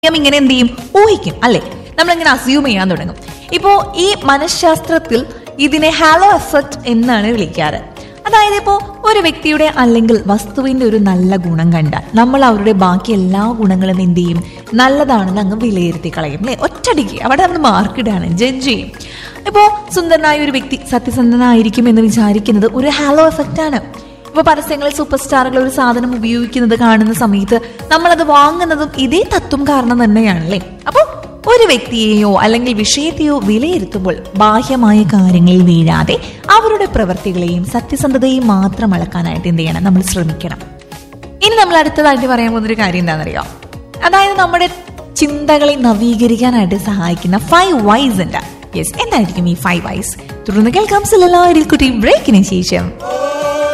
സമയം ഇങ്ങനെ എന്ത് ചെയ്യും ഊഹിക്കും അല്ലെ നമ്മളിങ്ങനെ അസ്യൂം ചെയ്യാൻ തുടങ്ങും ഇപ്പോ ഈ മനഃശാസ്ത്രത്തിൽ ഇതിനെ ഹാലോ എഫക്ട് എന്നാണ് വിളിക്കാറ് അതായത് ഇപ്പോൾ ഒരു വ്യക്തിയുടെ അല്ലെങ്കിൽ വസ്തുവിന്റെ ഒരു നല്ല ഗുണം കണ്ടാൽ നമ്മൾ അവരുടെ ബാക്കി എല്ലാ ഗുണങ്ങളും എന്ത് ചെയ്യും നല്ലതാണെന്ന് അങ്ങ് വിലയിരുത്തി കളയും അല്ലെ ഒറ്റടിക്ക് അവിടെ നമ്മൾ മാർക്കിടാണ് ജഡ്ജ് ചെയ്യും ഇപ്പോൾ സുന്ദരനായ ഒരു വ്യക്തി സത്യസന്ധനായിരിക്കും എന്ന് വിചാരിക്കുന്നത് ഒരു ഹാലോ എഫക്റ്റ് ആണ് ഇപ്പൊ പരസ്യങ്ങളിൽ സൂപ്പർ സ്റ്റാറുകൾ ഒരു സാധനം ഉപയോഗിക്കുന്നത് കാണുന്ന സമയത്ത് നമ്മളത് വാങ്ങുന്നതും ഇതേ തത്വം കാരണം തന്നെയാണല്ലേ അപ്പോൾ ഒരു വ്യക്തിയെയോ അല്ലെങ്കിൽ വിഷയത്തെയോ വിലയിരുത്തുമ്പോൾ ബാഹ്യമായ കാര്യങ്ങളിൽ വീഴാതെ അവരുടെ പ്രവൃത്തികളെയും സത്യസന്ധതയും മാത്രം അളക്കാനായിട്ട് എന്ത് ചെയ്യണം നമ്മൾ ശ്രമിക്കണം ഇനി നമ്മൾ അടുത്തതായിട്ട് പറയാൻ പോകുന്നൊരു കാര്യം എന്താണെന്നറിയോ അതായത് നമ്മുടെ ചിന്തകളെ നവീകരിക്കാനായിട്ട് സഹായിക്കുന്ന ഫൈവ് വൈസ് ഉണ്ട് യെസ് എന്തായിരിക്കും ഈ ഫൈവ് വൈസ് തുടർന്ന് കേൾക്കാം സിലല്ലാ കുട്ടി ബ്രേക്കിന് ശേഷം